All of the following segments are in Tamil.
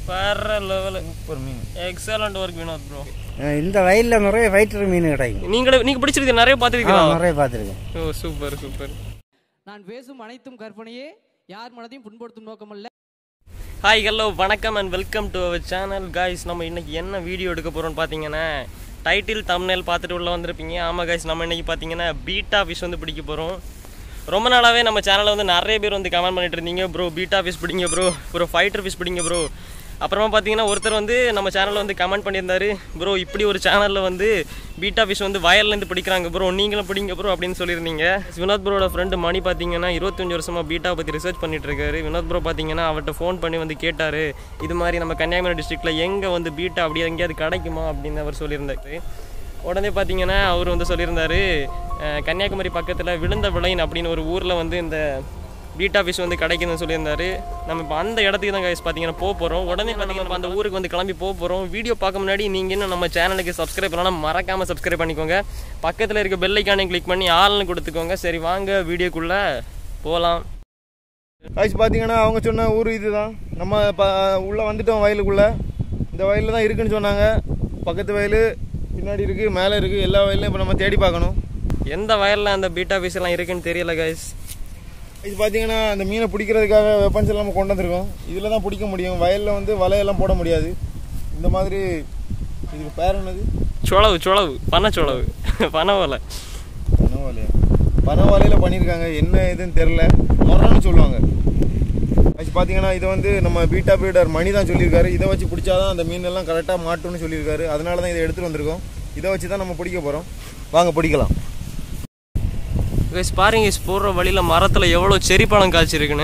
வேற லெவல் சூப்பர் மீன் எக்ஸலண்ட் ஒர்க் வினோத் ப்ரோ இந்த வயலில் நிறைய ஃபைட்டர் மீன் கிடைக்கும் நீங்களே நீங்க பிடிச்சிருக்கு நிறைய ஆ, பார்த்துருக்கீங்களா நிறைய பார்த்துருக்கேன் ஓ சூப்பர் சூப்பர் நான் பேசும் அனைத்தும் கற்பனையே யார் மனதையும் புண்படுத்தும் நோக்கமல்ல ஹாய் ஹலோ வணக்கம் and welcome to our channel guys நம்ம இன்னைக்கு என்ன வீடியோ எடுக்க போகிறோம்னு பார்த்தீங்கன்னா டைட்டில் தம்ப்நெயில் பார்த்துட்டு உள்ள வந்திருப்பீங்க ஆமாம் காய்ஸ் நம்ம இன்னைக்கு பார்த்தீங்கன்னா பீட்டா ஃபிஷ் வந்து பிடிக்க போகிறோம் ரொம்ப நாளாகவே நம்ம சேனலில் வந்து நிறைய பேர் வந்து கமெண்ட் பண்ணிட்டு இருந்தீங்க ப்ரோ பீட்டா ஃபிஷ் பிடிங்க ப்ரோ ப்ரோ ஃபைட்டர் ஃபிஷ் பிடிங்க ப்ரோ அப்புறமா பார்த்தீங்கன்னா ஒருத்தர் வந்து நம்ம சேனலில் வந்து கமெண்ட் பண்ணியிருந்தாரு ப்ரோ இப்படி ஒரு சேனலில் வந்து பீட்டா ஃபிஷ் வந்து வயல்லேருந்து பிடிக்கிறாங்க ப்ரோ நீங்களும் பிடிங்க ப்ரோ அப்படின்னு சொல்லியிருந்தீங்க வினோத் ப்ரோட ஃப்ரெண்டு மணி பார்த்தீங்கன்னா இருபத்தஞ்சு வருஷமாக பீட்டா பற்றி ரிசர்ச் பண்ணிட்டு இருக்காரு வினோத் ப்ரோ பார்த்தீங்கன்னா அவர்கிட்ட ஃபோன் பண்ணி வந்து கேட்டார் இது மாதிரி நம்ம கன்னியாகுமரி டிஸ்ட்ரிக்ட்டில் எங்கே வந்து பீட்டா அப்படி எங்கேயாவது கிடைக்குமா அப்படின்னு அவர் சொல்லியிருந்தாரு உடனே பார்த்தீங்கன்னா அவர் வந்து சொல்லியிருந்தாரு அஹ், கன்னியாகுமரி பக்கத்தில் விழுந்த விளைன் அப்படின்னு ஒரு ஊரில் வந்து இந்த பீட்டா ஃபிஷ் வந்து கிடைக்குதுன்னு சொல்லியிருந்தாரு நம்ம இப்போ அந்த இடத்துக்கு தான் கைஸ் பார்த்தீங்கன்னா போக போகிறோம் உடனே பார்த்தீங்கன்னா நம்ம அந்த ஊருக்கு வந்து கிளம்பி போக போகிறோம் வீடியோ பார்க்க முன்னாடி நீங்கள் இன்னும் நம்ம சேனலுக்கு சப்ஸ்கிரைப் பண்ணலாம் மறக்காமல் சப்ஸ்கிரைப் பண்ணிக்கோங்க பக்கத்தில் இருக்க பெல் ஐக்கானை கிளிக் பண்ணி ஆள்னு கொடுத்துக்கோங்க சரி வாங்க வீடியோக்குள்ளே போகலாம் காய்ச்சி பார்த்தீங்கன்னா அவங்க சொன்ன ஊர் இதுதான் நம்ம ப உள்ளே வந்துட்டோம் வயலுக்குள்ளே இந்த வயலில் தான் இருக்குன்னு சொன்னாங்க பக்கத்து வயல் பின்னாடி இருக்குது மேலே இருக்குது எல்லா வயலையும் இப்போ நம்ம தேடி பார்க்கணும் எந்த வயலில் அந்த பீட்டா ஃபிஷ் எல்லாம் இருக்குன்னு தெரியல கைஸ் இது பார்த்தீங்கன்னா அந்த மீனை பிடிக்கிறதுக்காக வெப்பன்ஸ் எல்லாம் நம்ம கொண்டு வந்திருக்கோம் இதில் தான் பிடிக்க முடியும் வயலில் வந்து வலையெல்லாம் போட முடியாது இந்த மாதிரி இதுக்கு பேர் என்னது சுளவு சுளவு பனை சுளவு பனை வலை பனை வலையா பனை வலையில் பண்ணியிருக்காங்க என்ன இதுன்னு தெரில மொரன்னு சொல்லுவாங்க அது பார்த்தீங்கன்னா இதை வந்து நம்ம பீட்டா பீடர் மணி தான் சொல்லியிருக்காரு இதை வச்சு பிடிச்சாதான் அந்த மீன் எல்லாம் கரெக்டாக மாட்டும்னு சொல்லியிருக்காரு அதனால தான் இதை எடுத்துகிட்டு வந்திருக்கோம் இதை வச்சு தான் நம்ம பிடிக்க போகிறோம் வாங்க பிடிக்கலாம் கைஸ் பாருங்க guys, போடுற வழியில மரத்துல எவ்வளவு செரி பழம் காய்ச்சிருக்குன்னு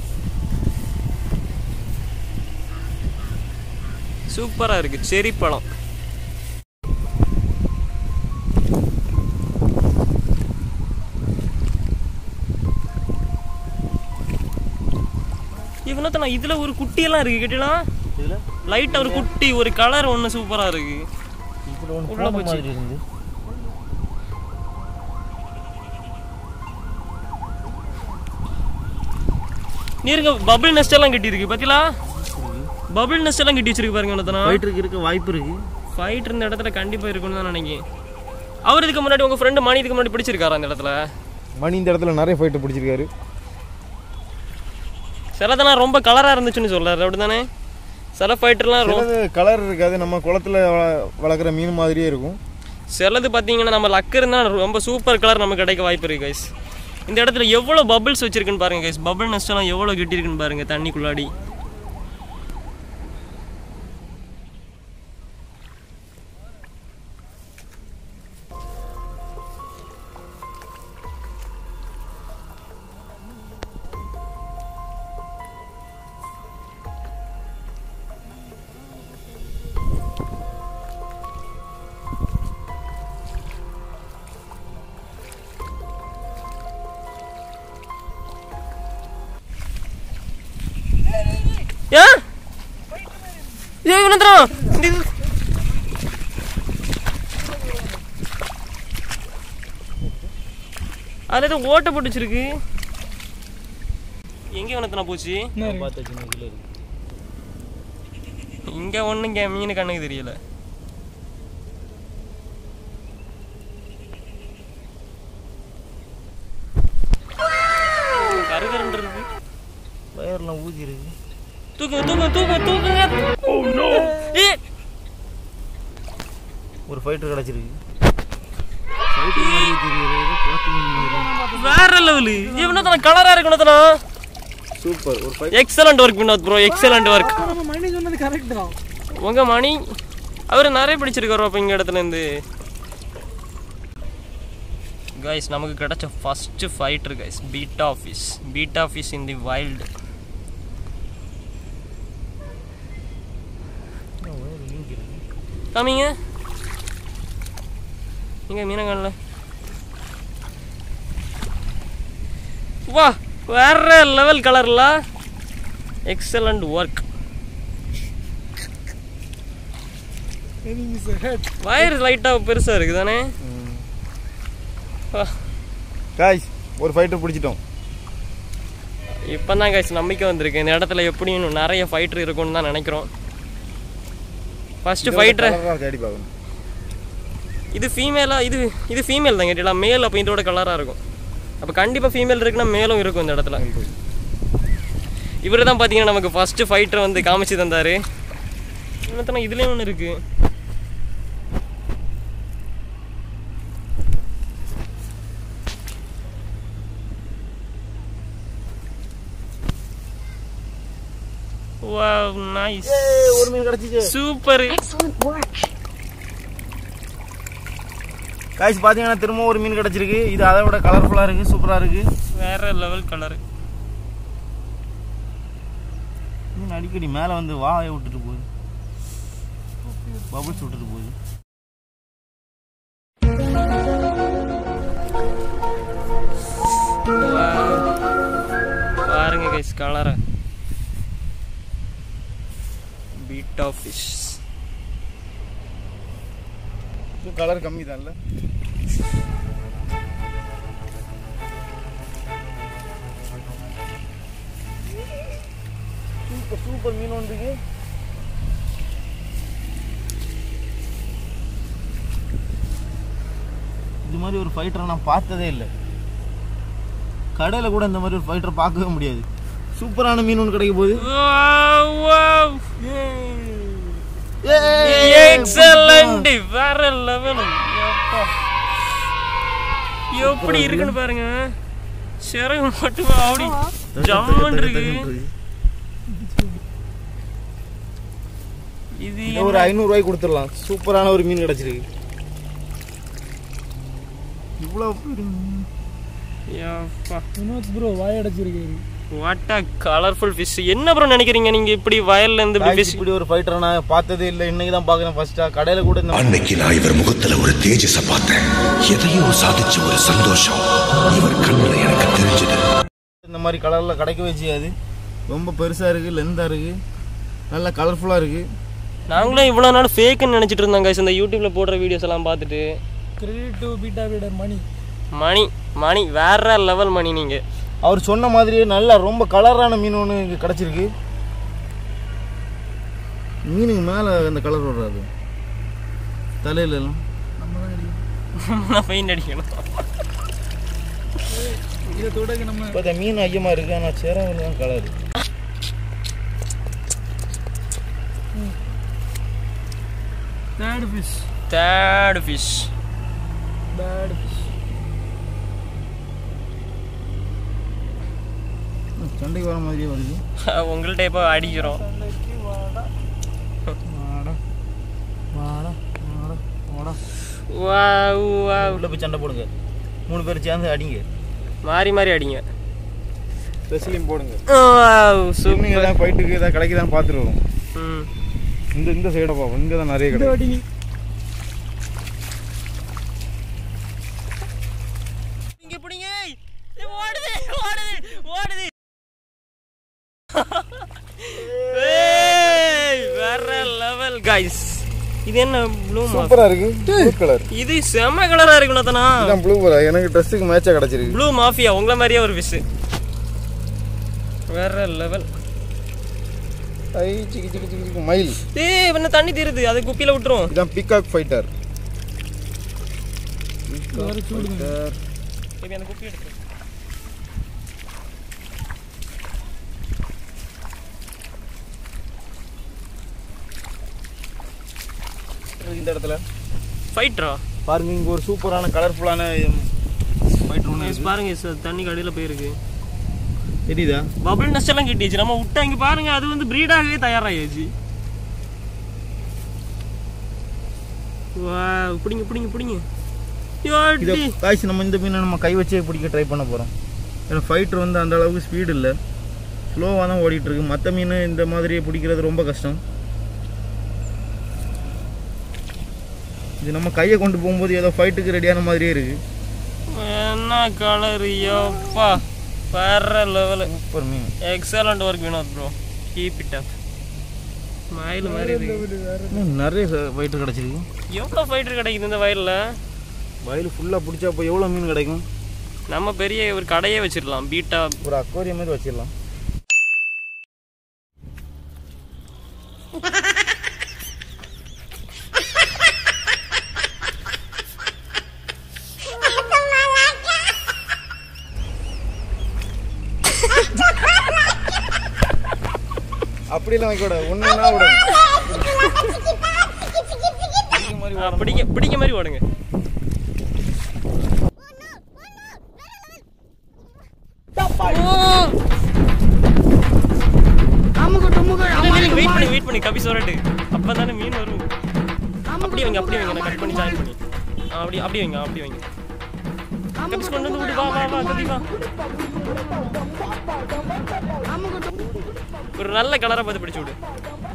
சூப்பரா இருக்கு செரி பழம் இவனத்தனா இதுல ஒரு குட்டி எல்லாம் இருக்கு கேட்டீங்களா இதில் லைட்டா ஒரு குட்டி ஒரு கலர் ஒண்ணு சூப்பரா இருக்கு இப்படி ஒன்று உள்ள போச்சு. இருந்து நீருங்க பபிள் நெஸ்ட் எல்லாம் கட்டி இருக்கு பாத்தீங்களா பபிள் நெஸ்ட் எல்லாம் கட்டி வச்சிருக்கு பாருங்க இவனத்தனா ஃபைட்டருக்கு இருக்க வாய்ப்பு இருக்கு ஃபைட் இருந்த இடத்துல கண்டிப்பா இருக்கும்னு தான் நினைக்கிறேன் அவர் இதுக்கு முன்னாடி உங்க ஃப்ரெண்டு மணி இதுக்கு முன்னாடி பிடிச்சிருக்காரா அந்த இடத்துல மணி இந்த இடத்துல நிறைய ஃபைட்டர் பிடிச்சிருக்காரு சிலதெல்லாம் ரொம்ப கலரா இருந்துச்சுன்னு சொல்றாரு அப்படிதானே சில ஃபைட்டர்லாம் ரொம்ப சிலது கலர் இருக்காது நம்ம குளத்துல வள- வளர்க்குற மீன் மாதிரியே இருக்கும் சிலது பார்த்தீங்கன்னா நம்ம லக்கு இருந்தால் ரொம்ப சூப்பர் கலர் நமக்கு கிடைக்க வாய்ப்பு இருக்கு கைஸ் இந்த இடத்துல எவ்வளோ பபிள்ஸ் வச்சிருக்குன்னு பாருங்க கைஸ் பபிள் நெஸ்ட் எல்லாம் எவ்வளோ கட்டியிருக்குன்னு பாருங்க தண்ணிக்குள்ளாடி ஏன் ஏய் இவனந்தரம் அதில் ஏதோ ஓட்டை போட்டு வச்சிருக்கு எங்கே இவனத்தனா போச்சு இங்கே ஒன்றும் இங்கே மீன் கண்ணுக்கு தெரியல கருகருன்னு இருக்கு வயர்லாம் ஊதி இருக்கு தூக்குங்க தூக்குங்க தூக்குங்க தூக்குங்க ஏய் ஒரு ஃபைட்டர் கிடச்சிருக்கு வேற லெவலு இவனத்தன கலரா இருக்கணுத்தனா சூப்பர் ஒரு fight excellent work Vinod bro excellent work நம்ம மணி சொன்னது கரெக்ட் தான் உங்க மணி அவர் நிறைய பிடிச்சிருக்காரு அப்போ இங்க இடத்துல இருந்து கைஸ் நமக்கு கிடைச்ச first fighter guys betta fish betta fish in the wild காமிங்க இங்க மீனங்கள்ல வா வேற லெவல் கலர்ல எக்ஸலண்ட் ஒர்க் வயர் லைட்டாக பெருசாக இருக்குது தானே காய்ஸ் ஒரு ஃபைட்டர் பிடிச்சிட்டோம் இப்போ தான் கைஸ் நம்பிக்கை வந்திருக்கு இந்த இடத்துல எப்படியும் நிறைய ஃபைட்டர் இருக்கும்னு தான் நினைக்கிறோம் ஃபர்ஸ்ட் ஃபைட்டர் தேடி பார்க்கணும் இது ஃபீமேலா இது இது ஃபீமேல் தான் கேட்டீங்களா மேல் அப்போ இதோட கலராக இருக்கும் அப்போ கண்டிப்பாக ஃபீமேல் இருக்குன்னா மேலும் இருக்கும் இந்த இடத்துல இவர் தான் பார்த்தீங்கன்னா நமக்கு ஃபர்ஸ்ட் ஃபைட்டர் வந்து காமிச்சு தந்தார் இன்னத்தனா இதுலேயும் ஒன்று இருக்கு வாவ் நைஸ் ஒரு மீன் கிடச்சிச்சு சூப்பர் Excellent work. காய்ச்சி பார்த்தீங்கன்னா திரும்ப ஒரு மீன் கிடச்சிருக்கு இது அதை விட கலர்ஃபுல்லாக இருக்குது சூப்பராக இருக்குது வேற லெவல் கலர் மீன் அடிக்கடி மேலே வந்து வாயை விட்டுட்டு போகுது பபுள்ஸ் விட்டுட்டு போகுது பாருங்க கைஸ் கலரை பீட்டா ஃபிஷ் இது கலர் கம்மி தான்ல சூப்பர் சூப்பர் மீன் வந்துருக்கு இது மாதிரி ஒரு ஃபைட்டரை நான் பார்த்ததே இல்லை கடையில் கூட இந்த மாதிரி ஒரு ஃபைட்டரை பார்க்கவே முடியாது சூப்பரான மீன் ஒன்று கிடைக்க போகுது எக்ஸலண்ட் வேற லெவல் எப்படி இருக்குன்னு பாருங்க சிறகு மட்டும் அப்படி ஜம்முன்னு இருக்கு இது இதை ஒரு ஐநூறுரூவாய்க்கு கொடுத்துடலாம் சூப்பரான ஒரு மீன் கிடச்சிருக்கு இவ்வளோ வினோத் ப்ரோ வாய் அடைச்சிருக்காரு வாட் அ கலர்ஃபுல் ஃபிஷ் என்ன ப்ரோ நினைக்கிறீங்க நீங்க இப்படி வயல்ல இருந்து இப்படி காய்ச்சி fish- இப்படி ஒரு ஃபைட்டரை நான் பார்த்ததே இல்லை இன்னைக்கு தான் பார்க்குறேன் ஃபர்ஸ்டா கடையில் கூட இந்த அன்னைக்கு நான் இவர் முகத்துல ஒரு தேஜஸ பார்த்தேன் எதையோ சாதிச்ச ஒரு சந்தோஷம் இவர் கண்ணுல எனக்கு தெரிஞ்சது இந்த மாதிரி கலரில் கிடைக்கவே செய்யாது ரொம்ப பெருசாக இருக்குது லென்த்தாக இருக்குது நல்லா கலர்ஃபுல்லாக இருக்குது நாங்களும் இவ்வளவு நாள் ஃபேக்குன்னு நினைச்சிட்டு இருந்தோம் guys இந்த யூடியூப்ல போடுற வீடியோஸ் எல்லாம் பார்த்துட்டு credit to betta feeder Mani Mani Mani வேற லெவல் மணி நீங்க அவர் சொன்ன மாதிரியே நல்லா ரொம்ப கலரான மீன் ஒன்று இங்கே கிடச்சிருக்கு மீனுக்கு மேலே அந்த கலர் வராது தலையில எல்லாம் நான் பெயிண்ட் அடிக்கணும் இதை தொடக்க நம்ம இப்போ இந்த மீன் ஐயமாக இருக்குது ஆனால் சேராவில் தான் colour third fish third fish bad fish சண்டைக்கு வர மாதிரியே வருது உங்கள்ட்ட இப்போ அடிக்கிறோம் வாடா வாடா வாடா வாடா வாவ் வாவ் உள்ள போய் சண்டை போடுங்க மூணு பேர் சேர்ந்து அடிங்க மாறி மாறி அடிங்க ரெஸ்லிங் போடுங்க வாவ் நீங்கள் சூப்பர் ஏதாவது ஃபைட்டுக்கு ஏதாவது கிடைக்குதான்னு பார்த்துட்டு வரும் ம் இந்த இந்த சைடை பார்ப்போம் இங்கே தான் நிறைய கிடைக்கும் அடிங்க இங்க பிடிங்க இது ஓடுது ஓடுது ஓடுது ஏய் வேற லெவல் गाइस இது என்ன ப்ளூ சூப்பராக இருக்கு ப்ளூ கலர் இது செம கலரா இருக்கு நத்தனா இதான் ப்ளூ கலர் எனக்கு ட்ரெஸ்ஸுக்கு மேட்சாக கிடச்சிருக்கு ப்ளூ மாஃபியா உங்கள மாதிரியே ஒரு ஃபிஷ் வேற லெவல் ஐ சிக்கி சிக்கி சிக்கி சிக்கி மயில் ஏய் என்ன தண்ணி தீருது அது குப்பியில விட்டுரும் இதான் பிகாக் ஃபைட்டர் சரி அந்த குப்பி எடுத்து இந்த இடத்துல ஃபைட்ரா பாருங்க இங்கே ஒரு சூப்பரான கலர்ஃபுல்லான ஃபைட்டர் ஒன்று இருக்கு பாருங்க சார் தண்ணி கடையில் போயிருக்கு தெரியுதா பபிள் நெஸ்ட் எல்லாம் கிட்டிச்சு நம்ம விட்டா இங்க பாருங்க அது வந்து பிரீடாகவே தயாராகிடுச்சு வா பிடிங்க பிடிங்க பிடிங்க இதை யோடி. காய்ச்சி நம்ம இந்த மீனை நம்ம கை வச்சே பிடிக்க ட்ரை பண்ண போகிறோம் ஏன்னா ஃபைட்டர் வந்து அந்த அளவுக்கு ஸ்பீடு இல்லை ஸ்லோவாக தான் ஓடிட்டு இருக்கு மற்ற மீன் இந்த மாதிரி பிடிக்கிறது ரொம்ப கஷ்டம் இது நம்ம கையை கொண்டு போகும்போது ஏதோ ஃபைட்டுக்கு ரெடியான மாதிரியே இருக்கு என்ன கலர் யோப்பா வேற லெவலு சூப்பர் மீன் excellent work Vinod bro keep it up மயில் மாதிரி இருக்கு இன்னும் நிறைய ஃபைட்டர் கிடச்சிருக்கு எவ்வளோ ஃபைட்டர் கிடைக்குது இந்த வயலில் வயல் ஃபுல்லாக பிடிச்சா இப்போ எவ்வளோ மீன் கிடைக்கும் நம்ம பெரிய ஒரு கடையே வச்சிடலாம் பீட்டா ஒரு அக்வாரியம் மாதிரி வச்சிடலாம் அப்படியெல்லாம் வைக்க கூடாது ஒண்ணுன்னா விடணும் இந்த மாதிரி ஆ, பிடிக்க பிடிக்க மாதிரி ஓடுங்க வெயிட் பண்ணி வெயிட் பண்ணி கபி சொல்லட்டு அப்பதானே மீன் வரும் அப்படியே வைங்க அப்படியே வைங்க நான் கட் பண்ணி ஜாயின் பண்ணி ஆ, அப்படியே அப்படியே வைங்க அப்படியே வைங்க கபிஸ் கொண்டு வந்து விடு வா வா வா கபி வா ஒரு நல்ல கலரா பார்த்து பிடிச்சு விடு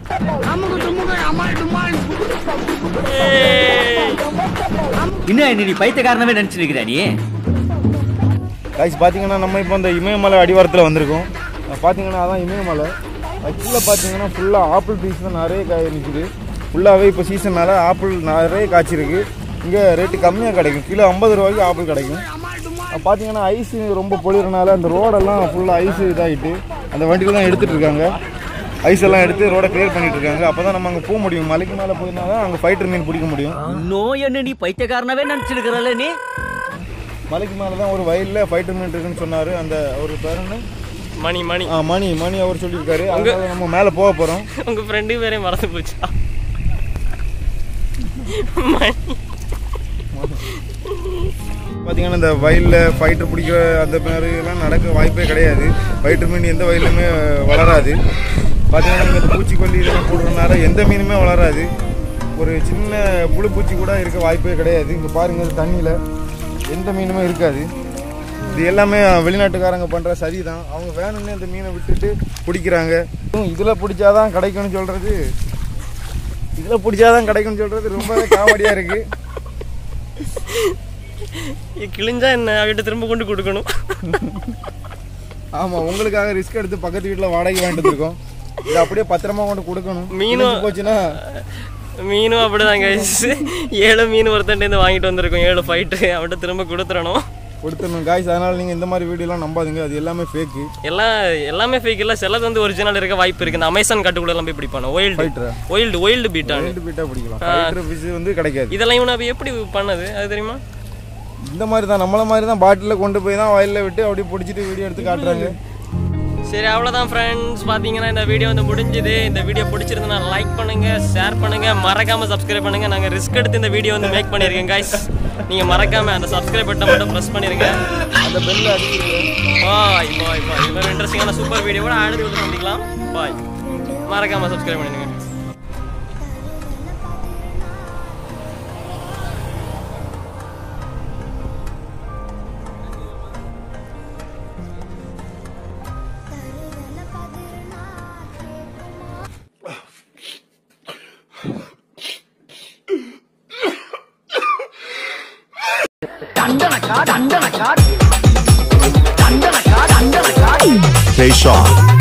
ஏய். இன்னும் என்ன நீ பைத்தியக்காரனவே நினைச்சிருக்கிற நீ கைஸ் பார்த்தீங்கன்னா நம்ம இப்போ இந்த இமயமலை அடிவாரத்தில் வந்திருக்கோம் அஹ் பார்த்தீங்கன்னா அதான் இமயமலை அது கீழே பார்த்தீங்கன்னா ஃபுல்லாக ஆப்பிள் பீஸ் தான் நிறைய காய் நிற்குது ஃபுல்லாகவே இப்போ சீசனால் ஆப்பிள் நிறைய காய்ச்சிருக்கு இங்கே ரேட்டு கம்மியாக கிடைக்கும் கிலோ ஐம்பது ரூபாய்க்கு ஆப்பிள் கிடைக்கும் அஹ் பார்த்தீங்கன்னா ஐஸ் ரொம்ப பொழிறனால அந்த ரோடெல்லாம் ஃபுல்லாக ஐஸ் இதாகிட்டு அந்த வண்டியில் தான் எடுத்துகிட்டு இருக்காங்க ஐஸ் எல்லாம் எடுத்து ரோடை கிளியர் பண்ணிட்டு இருக்காங்க அப்போ தான் நம்ம அங்கே போக முடியும் மலைக்கு மேலே போயிருந்தா தான் அங்கே ஃபைட்டர் மீன் பிடிக்க முடியும் இன்னும் என்ன நீ பைத்தியக்காரனவே நினைச்சிருக்கிறல்ல நீ மலைக்கு மேலே தான் ஒரு வயலில் ஃபைட்டர் மீன் இருக்குன்னு சொன்னார் அந்த ஒரு பேர் என்ன மணி மணி ஆ மணி மணி அவர் சொல்லியிருக்காரு அதனால நம்ம மேலே போக போகிறோம் உங்க ஃப்ரெண்டு பேரே மறந்து போச்சா மணி பார்த்தீங்கன்னா இந்த வயலில் ஃபைட்டர் பிடிக்கிற அந்த மாதிரி எல்லாம் நடக்க வாய்ப்பே கிடையாது ஃபைட்டர் மீன் எந்த வயலுமே வளராது பார்த்தீங்கன்னா இங்கே இந்த பூச்சிக்கொல்லி இதெல்லாம் போடுறதுனால எந்த மீனுமே வளராது ஒரு சின்ன புழு பூச்சி கூட இருக்க வாய்ப்பே கிடையாது இங்கே பாருங்க இந்த தண்ணியில் எந்த மீனுமே இருக்காது இது எல்லாமே வெளிநாட்டுக்காரங்க பண்ணுற சரி தான் அவங்க வேணும்னு இந்த மீனை விட்டுட்டு பிடிக்கிறாங்க இதில் பிடிச்சாதான் கிடைக்கும்னு சொல்கிறது இதில் பிடிச்சாதான் கிடைக்கும்னு சொல்கிறது ரொம்பவே காமெடியாக இருக்குது இது கிழிஞ்சா என்ன அவகிட்ட திரும்ப கொண்டு கொடுக்கணும் ஆமா உங்களுக்காக ரிஸ்க் எடுத்து பக்கத்து வீட்டுல வாடகை வாங்கிட்டு இருக்கோம் இது அப்படியே பத்திரமா கொண்டு கொடுக்கணும் மீனும் கிழிஞ்சு போச்சுன்னா மீனும் அப்படிதான் guys ஏழு மீன் ஒருத்தன்ட்டு வாங்கிட்டு வந்திருக்கோம் ஏழு ஃபைட்டு அவன்கிட்ட திரும்ப கொடுத்துடணும் கொடுத்துடணும் காய்ஸ் அதனால நீங்க இந்த மாதிரி வீடியோலாம் நம்பாதீங்க அது எல்லாமே ஃபேக்கு எல்லாம் எல்லாமே ஃபேக் இல்லை சிலது வந்து ஒரிஜினல் இருக்க வாய்ப்பு இருக்கு இந்த அமேசான் காட்டுக்குள்ள எல்லாம் போய் பிடிப்பானு ஒயில்டு Fighter ஆ? ஒயில்டு ஒயில்டு பீட்டான் ரெண்டு பீட்டா பிடிக்கலாம் ஃபைட்டர் ஃபிஷ் வந்து கிடைக்காது இதெல்லாம் இவன் அப்ப எப்படி பண்ணது அது தெரியுமா இந்த மாதிரி தான் நம்மள மாதிரி தான் பாட்டிலில் கொண்டு போய் தான் வயலில் விட்டு அப்படியே பிடிச்சிட்டு வீடியோ எடுத்து காட்டுறாங்க சரி அவ்வளோதான் ஃப்ரெண்ட்ஸ் பார்த்தீங்கன்னா இந்த வீடியோ வந்து முடிஞ்சுது இந்த வீடியோ பிடிச்சிருந்தா லைக் பண்ணுங்க ஷேர் பண்ணுங்க மறக்காம சப்ஸ்கிரைப் பண்ணுங்க நாங்கள் ரிஸ்க் எடுத்து இந்த வீடியோ வந்து மேக் பண்ணியிருக்கேன் guys நீங்க மறக்காம அந்த சப்ஸ்கிரைப் பட்டன் மட்டும் ப்ரெஸ் பண்ணிருங்க அந்த பெல்ல அடிச்சிருக்கு பாய் பாய் பாய் இன்னொரு இன்ட்ரெஸ்டிங்கான சூப்பர் வீடியோவோட அடுத்து வந்து சந்திக்கலாம் பாய் மறக்காம சப்ஸ்கிரைப் பண்ணிடுங்க K Shaw.